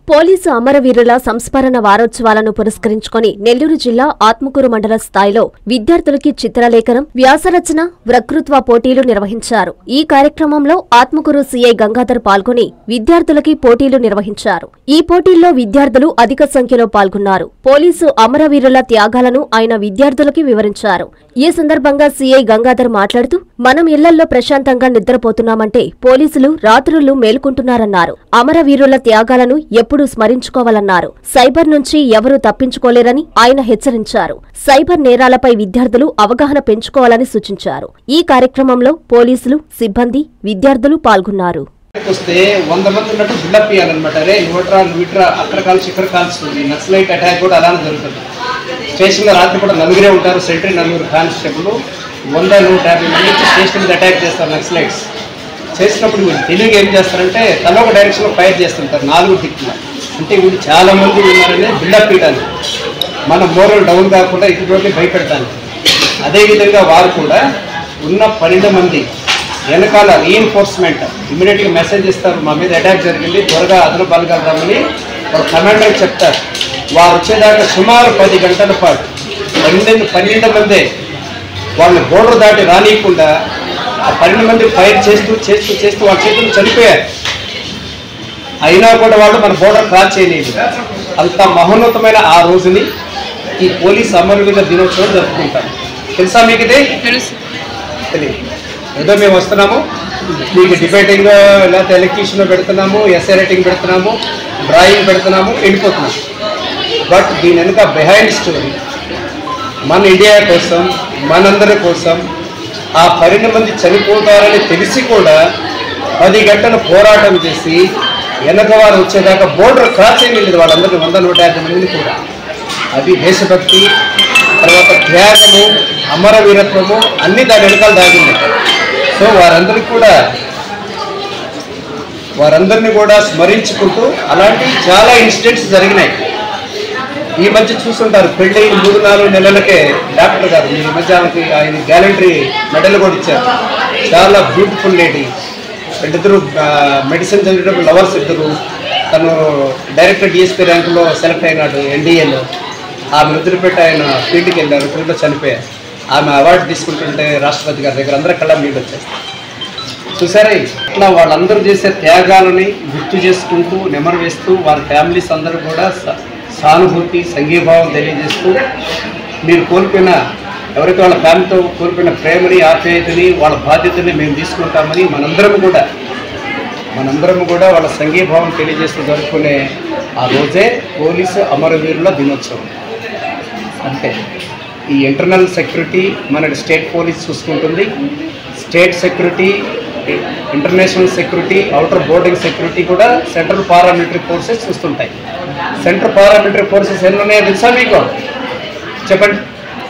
police అమరవీరుల సంస్మరణ వారోత్సవాలను పురస్కరించుకొని నెల్లూరు జిల్లా ఆత్మకూరు మండల స్థాయిలో విద్యార్థులకి చిత్రలేఖనం వ్యాసరచన వక్తృత్వ పోటీలు నిర్వహించారు ఈ కార్యక్రమంలో ఆత్మకూరు సీఐ గంగాధర్ పాల్గొని విద్యార్థులకి పోటీలు నిర్వహించారు ఈ పోటీల్లో విద్యార్థులు అధిక సంఖ్యలో పాల్గొన్నారు పోలీసు అమరవీరుల త్యాగాలను ఆయన విద్యార్థులకి వివరించారు ఈ సందర్భంగా సీఐ గంగాధర్ మాట్లాడుతూ మనం ఇళ్లల్లో ప్రశాంతంగా నిద్రపోతున్నామంటే పోలీసులు రాత్రులు మేల్కొంటున్నారన్నారు అమరవీరుల త్యాగాలను ఎప్పుడూ స్మరించుకోవాలన్నారు సైబర్ నుంచి ఎవరూ తప్పించుకోలేరని ఆయన హెచ్చరించారు సైబర్ నేరాలపై విద్యార్థులు అవగాహన పెంచుకోవాలని సూచించారు ఈ కార్యక్రమంలో పోలీసులు సిబ్బంది విద్యార్థులు పాల్గొన్నారు వస్తే వంద మంది ఉన్నట్టు బిల్డప్ ఇవ్వాలన్నమాట అరే ఇవ్వట్రా నువ్విట్రా అక్కడ కాల్చి ఇక్కడ కాల్చుతుంది నక్సలైట్ అటాక్ కూడా అలానే జరుగుతుంది స్టేషన్లో రాత్రి కూడా నలుగురే ఉంటారు సెంట్రీ నలుగురు కానిస్టేబుల్ వంద నూట యాభై మంది వచ్చి స్టేషన్ మీద అటాక్ చేస్తారు నక్సలైట్స్ చేసినప్పుడు వీళ్ళు తెలివిగా ఏం చేస్తారంటే తల ఒక డైరెక్షన్లో ఫైర్ చేస్తుంటారు నాలుగు దిక్కుల అంటే వీళ్ళు చాలా మంది ఉన్నారనే బిల్డప్ ఇవ్వడానికి మన మోరల్ డౌన్ కాకుండా ఇటువంటి భయపెడతాను అదేవిధంగా వారు కూడా ఉన్న పన్నెండు మంది వెనకాల రీఎన్ఫోర్స్మెంట్ ఇమీడియట్గా మెసేజ్ ఇస్తారు మా మీద అటాక్ జరిగింది త్వరగా అదను బలగలదామని ఒక కమాండర్ చెప్తారు వారు వచ్చేదాకా సుమారు పది గంటల పాటు పన్నెండు పన్నెండు మందే వాళ్ళని బోర్డర్ దాటి రానియకుండా ఆ పన్నెండు మంది ఫైర్ చేస్తూ చేస్తూ చేస్తూ వాళ్ళ చేతులు చనిపోయారు అయినా కూడా వాళ్ళు మన బోర్డర్ క్రాస్ చేయలేదు అంత మహోన్నతమైన ఆ రోజుని ఈ పోలీస్ అమరవీరుల దినోత్సవం జరుపుకుంటాం తెలుసా మీకు ఇది తెలుసు తెలియదు ఏదో మేము వస్తున్నాము మీకు డిబేటింగ్ లేకపోతే ఎలక్యూషన్ పెడుతున్నాము ఎస్ఏ రైటింగ్ పెడుతున్నాము డ్రాయింగ్ పెడుతున్నాము వెళ్ళిపోతున్నాము బట్ దీని వెనుక బిహైండ్ స్టోరీ మన ఇండియా కోసం మనందరి కోసం ఆ పన్నెండు మంది చనిపోతారని తెలిసి కూడా పది గంటలు పోరాటం చేసి వెనక వారు వచ్చేదాకా బోర్డర్ క్రాస్ చేయలేదు వాళ్ళందరినీ వంద నూట యాభై మందిని కూడా అది దేశభక్తి తర్వాత త్యాగము అమరవీరత్వము అన్ని దాని వెనకాల దాగింది సో వారందరికీ కూడా వారందరినీ కూడా స్మరించుకుంటూ అలాంటి చాలా ఇన్సిడెంట్స్ జరిగినాయి ఈ మధ్య చూస్తుంటారు పెళ్ళి మూడు నాలుగు నెలలకే డాక్టర్ గారు ఈ మధ్య ఆమెకి ఆయన గ్యాలంటరీ మెడల్ కూడా ఇచ్చారు చాలా బ్యూటిఫుల్ లేడీ ఇద్దరు మెడిసిన్ చదివేటప్పుడు లవర్స్ ఇద్దరు తను డైరెక్టర్ డిఎస్పీ ర్యాంకులో సెలెక్ట్ అయినాడు ఎన్డీఏలో ఆమె వదిలిపెట్టి ఆయన ఫీల్డ్కి వెళ్ళారు ఫీల్డ్లో చనిపోయారు ఆమె అవార్డు తీసుకుంటుంటే రాష్ట్రపతి గారి దగ్గర అందరూ కళ్ళ నీళ్ళు వచ్చేస్తాయి చూసారా ఇట్లా వాళ్ళందరూ చేసే త్యాగాలని గుర్తు చేసుకుంటూ నెమరు వేస్తూ వారి ఫ్యామిలీస్ అందరూ కూడా స- సానుభూతి సంఘీభావం తెలియజేస్తూ మీరు కోల్పోయిన ఎవరైతే వాళ్ళ ఫ్యామిలీతో కోల్పోయిన ప్రేమని ఆప్యాయతని వాళ్ళ బాధ్యతని మేము తీసుకుంటామని మనందరం కూడా మనందరం కూడా వాళ్ళ సంఘీభావం తెలియజేస్తూ జరుపుకునే ఆ రోజే పోలీసు అమరవీరుల దినోత్సవం అంతే ఈ ఇంటర్నల్ సెక్యూరిటీ మన స్టేట్ పోలీస్ చూసుకుంటుంది state security international security outer boarding security కూడా సెంట్రల్ పారామిలిటరీ ఫోర్సెస్ చూస్తుంటాయి సెంట్రల్ పారామిలిటరీ ఫోర్సెస్ ఎన్ని ఉన్నాయో తెలుసా మీకు చెప్పండి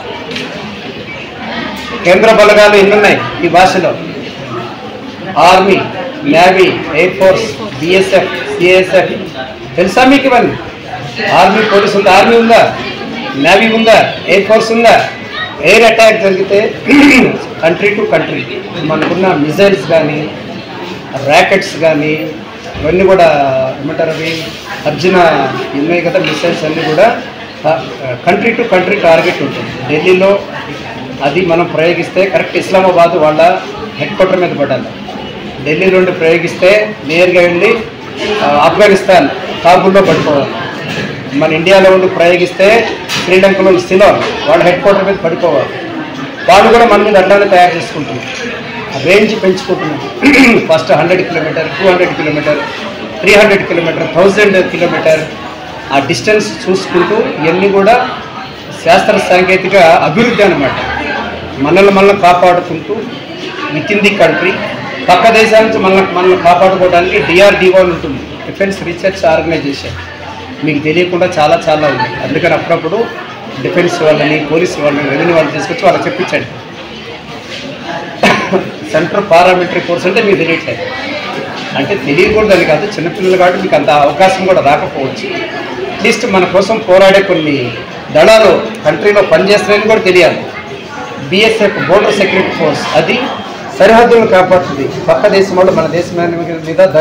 కేంద్ర బలగాలు ఎన్ని ఉన్నాయి ఈ భాషలో army navy air force BSF CSF తెలుసా మీకు ఇవన్నీ ఆర్మీ పోలీస్ ఉందా ఆర్మీ ఉందా నేవీ ఉందా ఎయిర్ ఫోర్స్ ఉందా ఎయిర్ అటాక్ జరిగితే కంట్రీ టు కంట్రీ మనకున్న మిజైల్స్ కానీ ర్యాకెట్స్ కానీ ఇవన్నీ కూడా ఏమంటారు అవి అర్జున ఉన్నాయి కదా మిసైల్స్ అన్నీ కూడా కంట్రీ టు కంట్రీ టార్గెట్ ఉంటుంది ఢిల్లీలో అది మనం ప్రయోగిస్తే కరెక్ట్ ఇస్లామాబాద్ వాళ్ళ హెడ్ క్వార్టర్ మీద పడాలి ఢిల్లీ నుండి ప్రయోగిస్తే నేరుగా వెళ్ళి ఆ, ఆఫ్ఘనిస్తాన్ కాబూల్లో పడిపోవాలి మన ఇండియాలో ఉండి ప్రయోగిస్తే శ్రీలంకలో సిలోన్ వాళ్ళ హెడ్ క్వార్టర్ మీద పడిపోవాలి వాళ్ళు కూడా మన మీద అట్లానే తయారు చేసుకుంటున్నారు రేంజ్ పెంచుకుంటున్నారు first hundred kilometre two hundred kilometre three hundred kilometre thousand kilometre ఆ డిస్టెన్స్ చూసుకుంటూ ఇవన్నీ కూడా శాస్త్ర సాంకేతిక అభివృద్ధి అనమాట మనల్ని మనల్ని కాపాడుకుంటూ విత్ ఇన్ ది కంట్రీ పక్క దేశాల నుంచి మనల్ని మనల్ని కాపాడుకోవడానికి డిఆర్డిఓ అని ఉంటుంది డిఫెన్స్ రీసెర్చ్ ఆర్గనైజేషన్ మీకు తెలియకుండా చాలా చాలా ఉంది అందుకని అప్పుడప్పుడు డిఫెన్స్ వాళ్ళని పోలీస్ వాళ్ళని రెవెన్యూ వాళ్ళని తీసుకొచ్చి వాళ్ళకి చెప్పించండి సెంట్రల్ పారామిలిటరీ కోర్స్ అంటే మీకు తెలియట్లేదు అంటే తెలియకూడదని కాదు చిన్నపిల్లలు కాబట్టి మీకు అంత అవకాశం కూడా రాకపోవచ్చు అట్లీస్ట్ మన కోసం పోరాడే కొన్ని దళాలు కంట్రీలో పనిచేస్తున్నాయని కూడా తెలియాలి బిఎస్ఎఫ్ బోర్డర్ సెక్యూరిటీ ఫోర్స్ అది సరిహద్దులను కాపాడుతుంది పక్క దేశం వాళ్ళు మన దేశం మీద ద-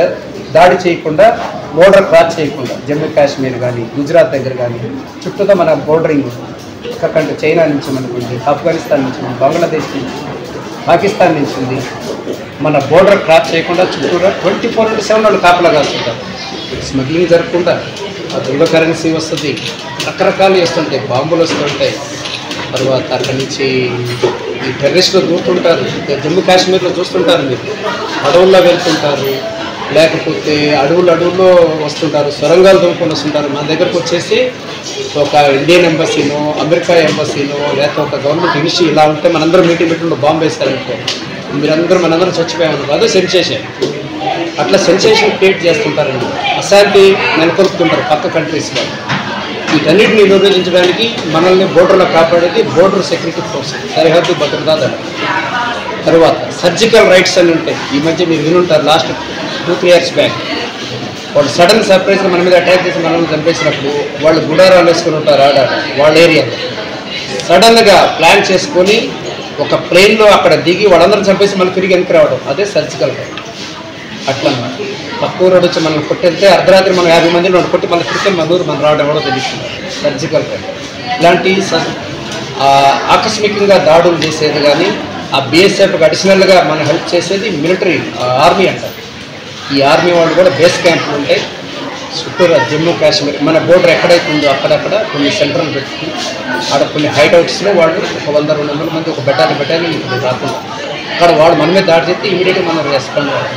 దాడి చేయకుండా బోర్డర్ క్రాస్ చేయకుండా జమ్మూ కాశ్మీర్ కానీ గుజరాత్ దగ్గర కానీ చుట్టూతో మన బోర్డరింగ్ పక్కకంటే చైనా నుంచి మనకు ఉంది ఆఫ్ఘనిస్తాన్ నుంచి ఉంది బంగ్లాదేశ్ నుంచి పాకిస్తాన్ నుంచి ఉంది మన బోర్డర్ క్రాస్ చేయకుండా చుట్టూరా ట్వంటీ ఫోర్ ఇంటూ సెవెన్ వాళ్ళు కాపలా కాస్తుంటారు స్మగ్లింగ్ జరగకుండా ఆ దొంగ కరెన్సీ వస్తుంది రకరకాలు వస్తుంటాయి బాంబులు వస్తుంటాయి తర్వాత అక్కడి నుంచి ఈ టెర్రరిస్టులు దూరుతుంటారు జమ్మూ కాశ్మీర్లో చూస్తుంటారు మీరు అడవుల్లో వెళ్తుంటారు లేకపోతే అడవులు అడవుల్లో వస్తుంటారు సొరంగాలు దొరుకుని వస్తుంటారు మన దగ్గరకు వచ్చేసి ఒక ఇండియన్ ఎంబసీనో అమెరికా ఎంబసీనో లేకపోతే ఒక గవర్నమెంట్ ఇనిషి ఇలా ఉంటే మనందరం మీటింగ్ పెట్టుకుంటూ బాంబు వేస్తారనుకో మీరందరూ మనందరం చచ్చిపోయామనుకో అదే సెన్సేషన్ అట్లా సెన్సేషన్ క్రియేట్ చేస్తుంటారండి అశాంతి నెలకొల్పుతుంటారు పక్క కంట్రీస్లో వీటన్నిటిని నిరోధించడానికి మనల్ని బోర్డర్లో కాపాడేది బోర్డర్ సెక్యూరిటీ ఫోర్స్ సరిహద్దు భద్రతా దళం తర్వాత సర్జికల్ రైట్స్ అని ఉంటాయి ఈ మధ్య మీరు వినుంటారు last two three years back వాళ్ళు సడన్ సర్ప్రైజ్గా మన మీద అటాక్ చేసి మనల్ని చంపేసినప్పుడు వాళ్ళు గుడారాలు వేసుకుని ఉంటారు ఆడ వాళ్ళ ఏరియాలో సడన్గా ప్లాన్ చేసుకొని ఒక ప్లేన్లో అక్కడ దిగి వాళ్ళందరం చంపేసి మళ్ళీ తిరిగి వెనక్కి రావడం అదే సర్జికల్ రైట్ అట్లా అన్నమాట తక్కువ రోడ్ వచ్చి మనం కొట్టెళ్తే అర్ధరాత్రి మనం యాభై మందిని రెండు కొట్టి మళ్ళీ తిరిగి మన ఊరు మనం రావడం కూడా తెలుస్తుంది సర్జికల్ రైట్ ఇలాంటి స- ఆ, ఆకస్మికంగా దాడులు చేసేది కానీ ఆ బీఎస్ఎఫ్కి అడిషనల్గా మనం హెల్ప్ చేసేది మిలిటరీ ఆర్మీ అంటారు ఈ ఆర్మీ వాళ్ళు కూడా బేస్ క్యాంపులు ఉంటాయి చుట్టూరా జమ్మూ కాశ్మీర్ మన బోర్డర్ ఎక్కడైతే ఉందో అక్కడక్కడ కొన్ని సెంటర్లు పెట్టుకుని ఆడ కొన్ని హైడౌట్స్లో వాళ్ళు ఒక వంద రెండు వందల మంది ఒక బెటాలి బెటాలి ఉంటుంది రాకుండా అక్కడ వాళ్ళు మన మీద దాడి చేస్తే ఇమీడియట్గా మనం రెస్పాండ్ అవ్వాలి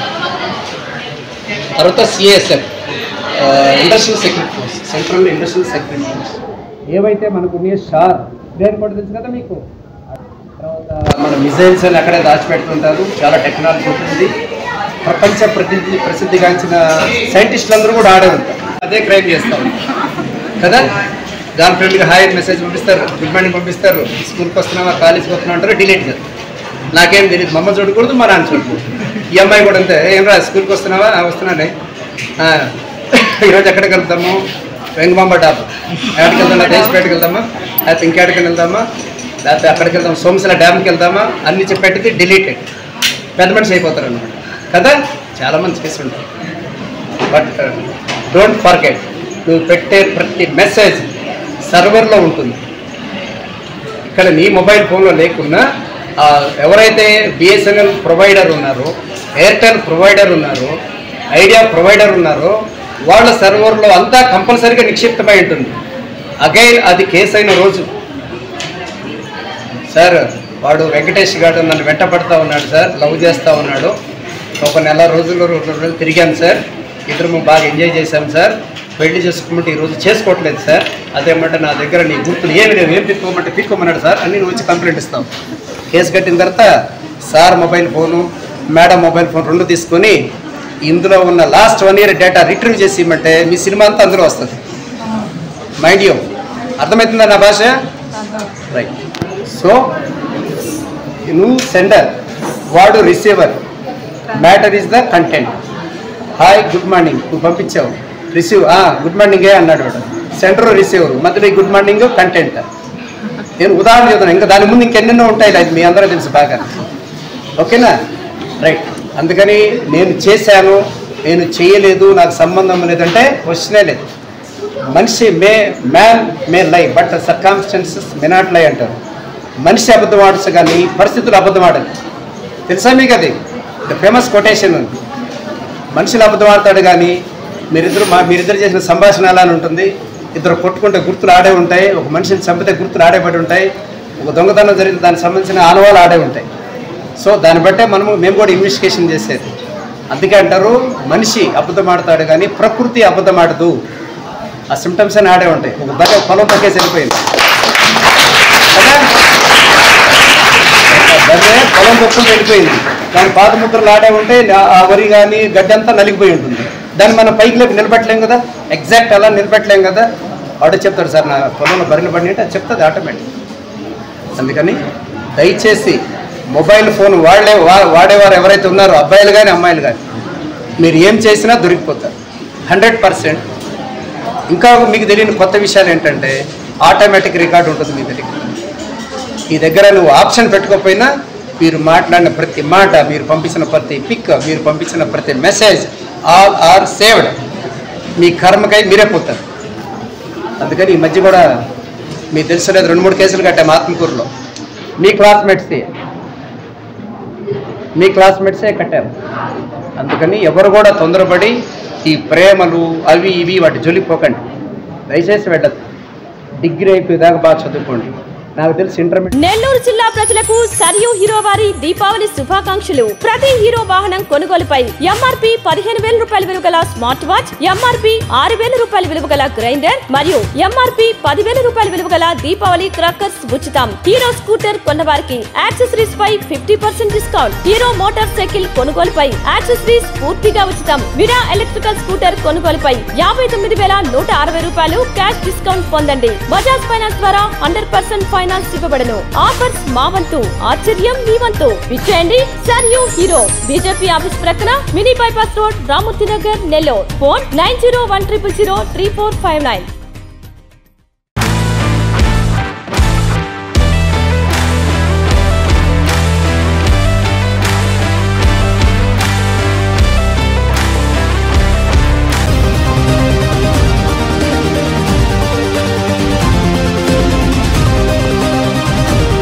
తర్వాత CSF industrial security force central industrial security force ఏవైతే మనకు ఉన్నాయి షార్ దేని కూడా తెలుసు కదా మీకు తర్వాత మన మిజైల్స్ అని అక్కడే దాచిపెడుతుంటారు చాలా టెక్నాలజీ ఉంటుంది ప్రపంచ ప్రసిద్ధి ప్రసిద్ధిగాంచిన సైంటిస్టులు అందరూ కూడా ఆడే ఉంటారు అదే క్రైమ్ చేస్తూ ఉంటారు కదా దాని ఫ్రెండ్కి హాయ్ మెసేజ్ పంపిస్తారు గుడ్ మార్నింగ్ పంపిస్తారు స్కూల్కి వస్తున్నావా కాలేజ్కి వస్తున్నావు అంటారు డిలీట్ చేస్తారు నాకేం తెలియదు మమ్మ చూడకూడదు మా నాన్న చూడకూడదు ఈ అమ్మాయి కూడా అంతే ఏం రా స్కూల్కి వస్తున్నావా "ఆ, వస్తున్నానే "ఆ, ఈరోజు ఎక్కడికి వెళ్తాము వెంగమాంబ డాబా ఎక్కడికి వెళ్దామా దేశపేటకి వెళ్దామా లేకపోతే ఇంకెక్కడికి వెళ్దామా లేకపోతే అక్కడికి వెళ్దాం సోమశిల డ్యామ్కి వెళ్దామా అన్ని చెప్పేటిది డిలీటెడ్ పెద్ద మనిషి అయిపోతారు అనమాట కదా చాలా మంది చేసి ఉంటారు బట్ డోంట్ ఫర్గెట్ నువ్వు పెట్టే ప్రతి మెసేజ్ సర్వర్లో ఉంటుంది ఇక్కడ నీ మొబైల్ ఫోన్లో లేకున్నా ఆ, ఎవరైతే బిఎస్ఎన్ఎల్ ప్రొవైడర్ ఉన్నారో ఎయిర్టెల్ ప్రొవైడర్ ఉన్నారో ఐడియా ప్రొవైడర్ ఉన్నారో వాళ్ళ సర్వర్లో అంతా కంపల్సరీగా నిక్షిప్తమై ఉంటుంది అగైన్ అది కేసు అయిన రోజు సార్ వాడు వెంకటేష్ గారు నన్ను వెంట పడతా ఉన్నాడు సార్ లవ్ చేస్తూ ఉన్నాడు ఒక నెల రోజులు రెండు రోజులు తిరిగాను సార్ ఇద్దరు బాగా ఎంజాయ్ చేశాం సార్ పెళ్లి చేసుకోమంటే ఈరోజు చేసుకోవట్లేదు సార్ అదేమంటే నా దగ్గర నీ గుర్తులు ఏమి లేవు ఏం పిక్కోమంటే పిక్కోమన్నాడు సార్ అని నువ్వు వచ్చి కంప్లైంట్ ఇస్తాం కేసు కట్టిన తర్వాత sir mobile phone madam mobile phone రెండు తీసుకొని ఇందులో ఉన్న last one year data retrieve చేసి ఇవ్వమంటే మీ సినిమా అంతా అందులో వస్తుంది మైండ్ యూ అర్థమవుతుందా నా భాష రైట్ సో నువ్వు సెండర్ వాడు receiver matter is the content hi good morning నువ్వు పంపించావు రిసీవ్ గుడ్ మార్నింగే అన్నాడు వాడు సెంటర్ రిసీవర్ మధ్యలో గుడ్ మార్నింగ్ కంటెంట్ నేను ఉదాహరణ చెప్తాను ఇంకా దాని ముందు ఇంకెన్నెన్నో ఉంటాయి అది మీ అందరూ తెలుసు బాగా ఓకేనా రైట్ అందుకని నేను చేశాను నేను చేయలేదు నాకు సంబంధం లేదంటే క్వశ్చనే లేదు మనిషి మే మ్యాన్ మే లై బట్ సర్కామ్స్టెన్సెస్ మే నాట్ లై అంటారు మనిషి అబద్ధం ఆడచ్చు కానీ పరిస్థితులు అబద్ధం ఆడదు తెలుసా మీకు అది ఫేమస్ కొటేషన్ ఉంది మనుషులు అబద్ధం ఆడతాడు కానీ మీరిద్దరు మా మీరిద్దరు చేసిన సంభాషణ అలా అని ఉంటుంది ఇద్దరు కొట్టుకుంటే గుర్తులు ఆడే ఉంటాయి ఒక మనిషిని చంపితే గుర్తులు ఆడేపడి ఉంటాయి ఒక దొంగతనం జరిగితే దానికి సంబంధించిన ఆనవాళ్ళు ఆడే ఉంటాయి సో దాన్ని బట్టే మనము మేము కూడా ఇన్వెస్టిగేషన్ చేసేది అందుకే అంటారు మనిషి అబద్ధం ఆడతాడు కానీ ప్రకృతి అబద్ధం ఆడదు ఆ సిమ్టమ్స్ అని ఆడే ఉంటాయి ఒక బర్రె పొలం తగ్గేసి వెళ్ళిపోయింది కదా ఒక బర్రె పొలం తొక్కుని వెళ్ళిపోయింది దాని పాత ముద్రలు ఆడే ఉంటే ఆ- ఆ వరి కానీ గడ్డి అంతా నలిగిపోయి ఉంటుంది దాన్ని మనం పైకి లేపి నిలబెట్టలేం కదా ఎగ్జాక్ట్ అలా నిలబెట్టలేం కదా వాడు చెప్తాడు సార్ నా పొలంలో బరిని పడి అంటే అది చెప్తుంది ఆటోమేటిక్ అందుకని దయచేసి మొబైల్ ఫోన్ వాడే వా- వాడేవారు ఎవరైతే ఉన్నారో అబ్బాయిలు కానీ అమ్మాయిలు కానీ మీరు ఏం చేసినా దొరికిపోతారు హండ్రెడ్ పర్సెంట్ ఇంకా మీకు తెలియని కొత్త విషయాలు ఏంటంటే ఆటోమేటిక్ రికార్డు ఉంటుంది మీ దగ్గర ఈ దగ్గర నువ్వు ఆప్షన్ పెట్టుకోకపోయినా మీరు మాట్లాడిన ప్రతి మాట మీరు పంపించిన ప్రతి పిక్ మీరు పంపించిన ప్రతి మెసేజ్ ఆల్ ఆర్ సేవ్డ్ మీ కర్మకై మీరే పోతారు అందుకని ఈ మధ్య కూడా మీకు తెలుసు లేదు రెండు మూడు కేసులు కట్టాము ఆత్మకూరులో మీ క్లాస్మేట్స్ మీ క్లాస్మేట్సే కట్టారు అందుకని ఎవరు కూడా తొందరపడి ఈ ప్రేమలు అవి ఇవి వాటి జొలిపోకండి దయచేసి వెళ్ళదు డిగ్రీ అయిపోయేదాకా బాగా చదువుకోండి నాకు తెలిసి ఇంటర్మీడియట్ నెల్లూరు జిల్లా ప్రజలకు సరియు హీరో వారి దీపావళి శుభాకాంక్షలు ప్రతి హీరో వాహనం కొనుగోలుపై ఎంఆర్పి పదిహేను వేల రూపాయల విలువ గల స్మార్ట్ వాచ్ ఎంఆర్పి ఆరు వేల రూపాయల విలువ గల గ్రైండర్ మరియు ఎంఆర్పి పదివేల రూపాయల విలువ గల దీపావళి క్రాకర్స్ ఉచితం హీరో స్కూటర్ కొన్నవారికి యాక్సెసరీస్ పై fifty percent discount Hero motorcycle కొనుగోలుపై యాక్సెసరీస్ పూర్తిగా ఉచితం విరా ఎలక్ట్రికల్ స్కూటర్ కొనుగోలుపై యాభై తొమ్మిది వేల నూట అరవై రూపాయలు క్యాష్ డిస్కౌంట్ పొందండి బజాజ్ ఫైనాన్స్ ద్వారా హండ్రెడ్ పర్సెంట్ ఫైనాన్స్ ఇవ్వబడను ఆఫర్స్ మా వంతు ఆశ్చర్యం మీ వంతు విచ్చేయండి సర్ యూ హీరో బీజేపీ ఆఫీస్ ప్రక్కన mini bypass road Ramurthy Nagar Nellore phone nine zero one triple zero three four five nine